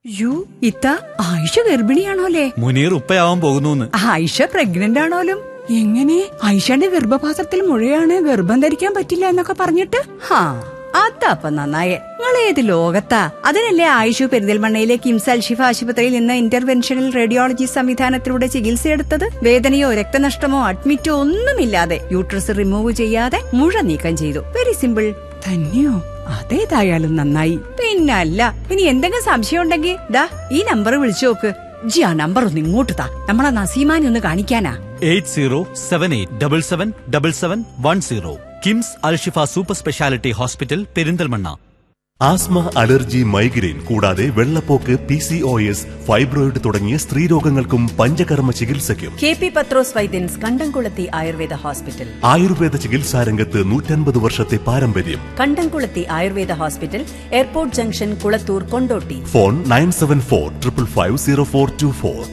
U ഇത്ത ആയിഷ ഗർഭിണിയാണോലേ മുനീർ ഉപ്പയാവാൻ പോകുന്നു Ayisha pregnant ആണോലും എങ്ങനെ ആയിഷയുടെ ഗർഭപാത്രത്തിൽ മുഴയാണ് ഗർഭം ധരിക്കാൻ പറ്റില്ല എന്നൊക്കെ പറഞ്ഞിട്ട് ഹാ അതപ്പ നന്നായേ നിങ്ങൾ ഏത് ലോകത്താ അതിനല്ലേ ആയിഷു പെരിന്തൽമണ്ണയിലെ കിംസ് അൽഷിഫ ആശുപത്രിയിൽ നിന്ന് ഇന്റർവെൻഷണൽ റേഡിയോളജി സംവിധാനത്തിലൂടെ ചികിത്സയെടുത്തത് വേദനയോ രക്തനഷ്ടമോ അഡ്മിറ്റോ ഒന്നുമില്ലാതെ യൂട്രസ് റിമൂവ് ചെയ്യാതെ മുഴ നീക്കം ചെയ്തു വെരി സിമ്പിൾ തന്നെയോ അതേതായാലും നന്നായി പിന്നല്ല ഇനി എന്തെങ്കിലും സംശയം ഉണ്ടെങ്കിൽ ദാ ഈ നമ്പർ വിളിച്ചു നോക്ക് ജി ആ നമ്പർ ഒന്ന് ഇങ്ങോട്ട് താ നമ്മളെ നസീമാനെ ഒന്ന് കാണിക്കാനാ eight zero seven eight double seven double seven one zero KIMS Al Shifa super speciality hospital Perinthalmanna asthma allergy migraine കൂടാതെ വെള്ളപ്പോക്ക് P C O S fibroid തുടങ്ങിയ സ്ത്രീരോഗങ്ങൾക്കും പഞ്ചകർമ്മ ചികിത്സയ്ക്കും കെ പി പത്രോസ് വൈദ്യൻസ് കണ്ടംകുളത്തി ആയുർവേദ ഹോസ്പിറ്റൽ ആയുർവേദ ചികിത്സാ രംഗത്ത് നൂറ്റൻപത് വർഷത്തെ പാരമ്പര്യം Kandamkulathy Ayurveda hospital airport junction Kulathur Kondotty phone nine seven four triple five zero four two four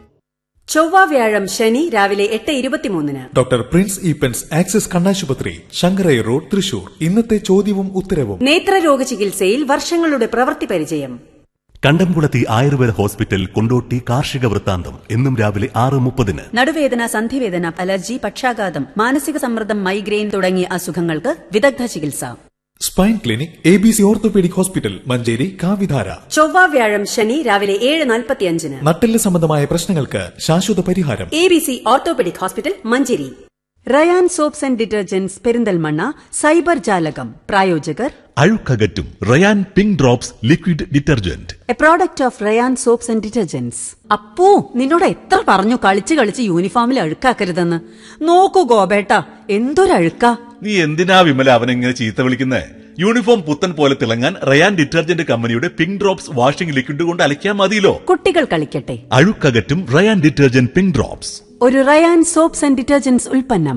ചൊവ്വ വ്യാഴം ശനി രാവിലെ എട്ട് ഇരുപത്തിമൂന്നിന് ഡോക്ടർ പ്രിൻസ് ഈപ്പൻസ് ആക്സിസ് കണ്ണാശുപത്രി ശങ്കരൈ റോഡ് തൃശൂർ ഇന്നത്തെ ചോദ്യവും ഉത്തരവും നേത്രരോഗ ചികിത്സയിൽ വർഷങ്ങളുടെ പ്രവൃത്തി പരിചയം കണ്ടംകുളത്തി ആയുർവേദ ഹോസ്പിറ്റൽ കൊണ്ടോട്ടി കാർഷിക വൃത്താന്തം എന്നും രാവിലെ ആറ് മുപ്പതിന് നടുവേദന സന്ധിവേദന അലർജി പക്ഷാഘാതം മാനസിക സമ്മർദ്ദം മൈഗ്രെയിൻ തുടങ്ങിയ അസുഖങ്ങൾക്ക് വിദഗ്ധ ചികിത്സ spine clinic A B C orthopaedic hospital Manjeri കാവിധാര ചൊവ്വ വ്യാഴം ശനി രാവിലെ ഏഴ് നാൽപ്പത്തിയഞ്ചിന് നട്ടെല്ല് സംബന്ധമായ പ്രശ്നങ്ങൾക്ക് ശാശ്വത പരിഹാരം A B C orthopaedic hospital Manjeri Rayan soaps and detergents Perinthalmanna cyber ജാലകം പ്രായോജകർ അഴുക്കകറ്റും Rayan pink drops liquid detergent a product of Rayan soaps and detergents Appu നിന്നോട് എത്ര പറഞ്ഞു കളിച്ച് കളിച്ച് യൂണിഫോമിൽ അഴുക്കാക്കരുതെന്ന് നോക്കൂ ഗോപേട്ട എന്തൊരഴുക്കാ നീ എന്തിനാ വിമല അവനെങ്ങനെ ചീത്ത വിളിക്കുന്നേ യൂണിഫോം പുത്തൻ പോലെ തിളങ്ങാൻ റയാൻ ഡിറ്റർജന്റ് കമ്പനിയുടെ പിങ്ക് ഡ്രോപ്സ് വാഷിംഗ് ലിക്വിഡ് കൊണ്ട് അലക്കിയാൽ മതിയല്ലോ കുട്ടികൾ കളിക്കട്ടെ അഴുക്കകറ്റും റയാൻ ഡിറ്റർജന്റ് പിങ്ക് ഡ്രോപ്സ് ഒരു റയാൻ സോപ്സ് ആൻഡ് ഡിറ്റർജന്റ്സ് ഉൽപ്പന്നം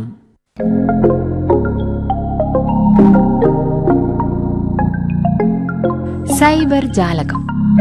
സൈബർ ജാലകം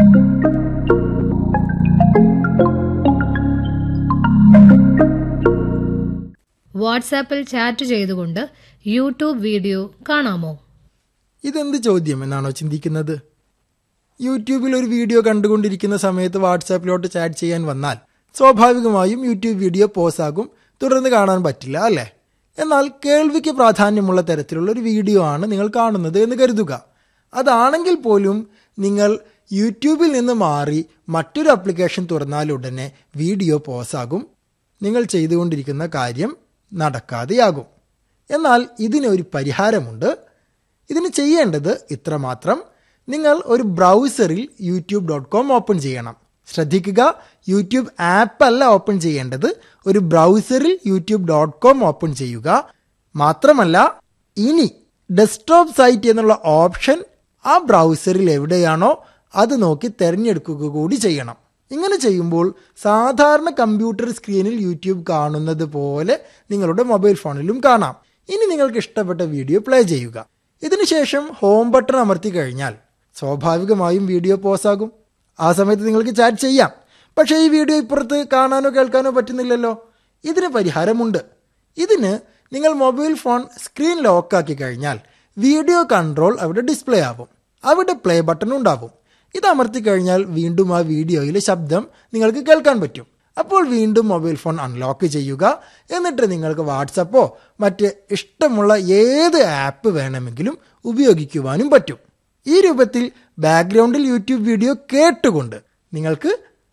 വാട്സാപ്പിൽ ചാറ്റ് ചെയ്തുകൊണ്ട് യൂട്യൂബ് വീഡിയോ കാണാമോ ഇതെന്ത് ചോദ്യം എന്നാണോ ചിന്തിക്കുന്നത് യൂട്യൂബിൽ ഒരു വീഡിയോ കണ്ടുകൊണ്ടിരിക്കുന്ന സമയത്ത് വാട്സാപ്പിലോട്ട് ചാറ്റ് ചെയ്യാൻ വന്നാൽ സ്വാഭാവികമായും യൂട്യൂബ് വീഡിയോ പോസ് ആകും തുടർന്ന് കാണാൻ പറ്റില്ല അല്ലേ എന്നാൽ കേൾവിക്ക് പ്രാധാന്യമുള്ള തരത്തിലുള്ള ഒരു വീഡിയോ ആണ് നിങ്ങൾ കാണുന്നത് എന്ന് കരുതുക അതാണെങ്കിൽ പോലും നിങ്ങൾ യൂട്യൂബിൽ നിന്ന് മാറി മറ്റൊരു ആപ്ലിക്കേഷൻ തുറന്നാൽ ഉടനെ വീഡിയോ പോസാകും നിങ്ങൾ ചെയ്തുകൊണ്ടിരിക്കുന്ന കാര്യം നടക്കാതെയാകും എന്നാൽ ഇതിനൊരു പരിഹാരമുണ്ട് ഇതിന് ചെയ്യേണ്ടത് ഇത്രമാത്രം നിങ്ങൾ ഒരു ബ്രൗസറിൽ യൂട്യൂബ് ഡോട്ട് കോം ഓപ്പൺ ചെയ്യണം ശ്രദ്ധിക്കുക യൂട്യൂബ് ആപ്പ് അല്ല ഓപ്പൺ ചെയ്യേണ്ടത് ഒരു ബ്രൗസറിൽ യൂട്യൂബ് ഡോട്ട് കോം ഓപ്പൺ ചെയ്യുക മാത്രമല്ല ഇനി ഡെസ്ക്ടോപ്പ് സൈറ്റ് എന്നുള്ള ഓപ്ഷൻ ആ ബ്രൗസറിൽ എവിടെയാണോ അത് നോക്കി തിരഞ്ഞെടുക്കുക കൂടി ചെയ്യണം ഇങ്ങനെ ചെയ്യുമ്പോൾ സാധാരണ കമ്പ്യൂട്ടർ സ്ക്രീനിൽ യൂട്യൂബ് കാണുന്നത് പോലെ നിങ്ങളുടെ മൊബൈൽ ഫോണിലും കാണാം ഇനി നിങ്ങൾക്ക് ഇഷ്ടപ്പെട്ട വീഡിയോ പ്ലേ ചെയ്യുക ഇതിനുശേഷം ഹോം ബട്ടൺ അമർത്തി കഴിഞ്ഞാൽ സ്വാഭാവികമായും വീഡിയോ പോസാകും ആ സമയത്ത് നിങ്ങൾക്ക് ചാറ്റ് ചെയ്യാം പക്ഷേ ഈ വീഡിയോ ഇപ്പുറത്ത് കാണാനോ കേൾക്കാനോ പറ്റുന്നില്ലല്ലോ ഇതിന് പരിഹാരമുണ്ട് ഇതിന് നിങ്ങൾ മൊബൈൽ ഫോൺ സ്ക്രീൻ ലോക്കാക്കി കഴിഞ്ഞാൽ വീഡിയോ കൺട്രോൾ അവിടെ ഡിസ്പ്ലേ ആവും അവിടെ പ്ലേ ബട്ടൺ ഉണ്ടാവും ഇത് അമർത്തി കഴിഞ്ഞാൽ വീണ്ടും ആ വീഡിയോയിലെ ശബ്ദം നിങ്ങൾക്ക് കേൾക്കാൻ പറ്റും അപ്പോൾ വീണ്ടും മൊബൈൽ ഫോൺ അൺലോക്ക് ചെയ്യുക എന്നിട്ട് നിങ്ങൾക്ക് വാട്സപ്പോ മറ്റ് ഇഷ്ടമുള്ള ഏത് ആപ്പ് വേണമെങ്കിലും ഉപയോഗിക്കുവാനും പറ്റും ഈ രൂപത്തിൽ ബാക്ക്ഗ്രൗണ്ടിൽ യൂട്യൂബ് വീഡിയോ കേട്ടുകൊണ്ട് നിങ്ങൾക്ക്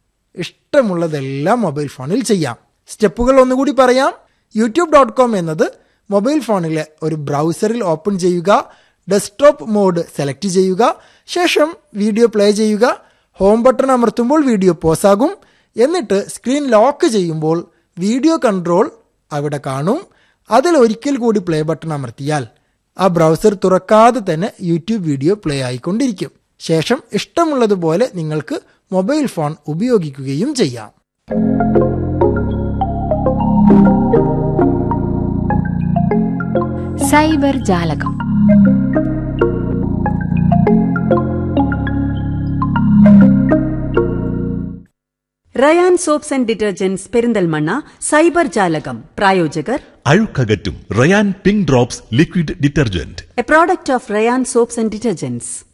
ഇഷ്ടമുള്ളതെല്ലാം മൊബൈൽ ഫോണിൽ ചെയ്യാം സ്റ്റെപ്പുകൾ ഒന്നുകൂടി പറയാം യൂട്യൂബ് ഡോട്ട് കോം എന്നത് മൊബൈൽ ഫോണിലെ ഒരു ബ്രൗസറിൽ ഓപ്പൺ ചെയ്യുക ഡെസ്ക്ടോപ്പ് മോഡ് സെലക്ട് ചെയ്യുക ശേഷം വീഡിയോ പ്ലേ ചെയ്യുക ഹോം ബട്ടൺ അമർത്തുമ്പോൾ വീഡിയോ പോസാകും എന്നിട്ട് സ്ക്രീൻ ലോക്ക് ചെയ്യുമ്പോൾ വീഡിയോ കൺട്രോൾ അവിടെ കാണും അതിൽ ഒരിക്കൽ കൂടി പ്ലേ ബട്ടൺ അമർത്തിയാൽ ആ ബ്രൗസർ തുറക്കാതെ തന്നെ യൂട്യൂബ് വീഡിയോ പ്ലേ ആയിക്കൊണ്ടിരിക്കും ശേഷം ഇഷ്ടമുള്ളതുപോലെ നിങ്ങൾക്ക് മൊബൈൽ ഫോൺ ഉപയോഗിക്കുകയും ചെയ്യാം സൈബർ ജാലകം Rayan soaps and detergents Perinthalmanna cyber ജാലകം പ്രായോജകർ അഴുക്കകറ്റും Rayan pink drops liquid detergent a product of Rayan soaps and detergents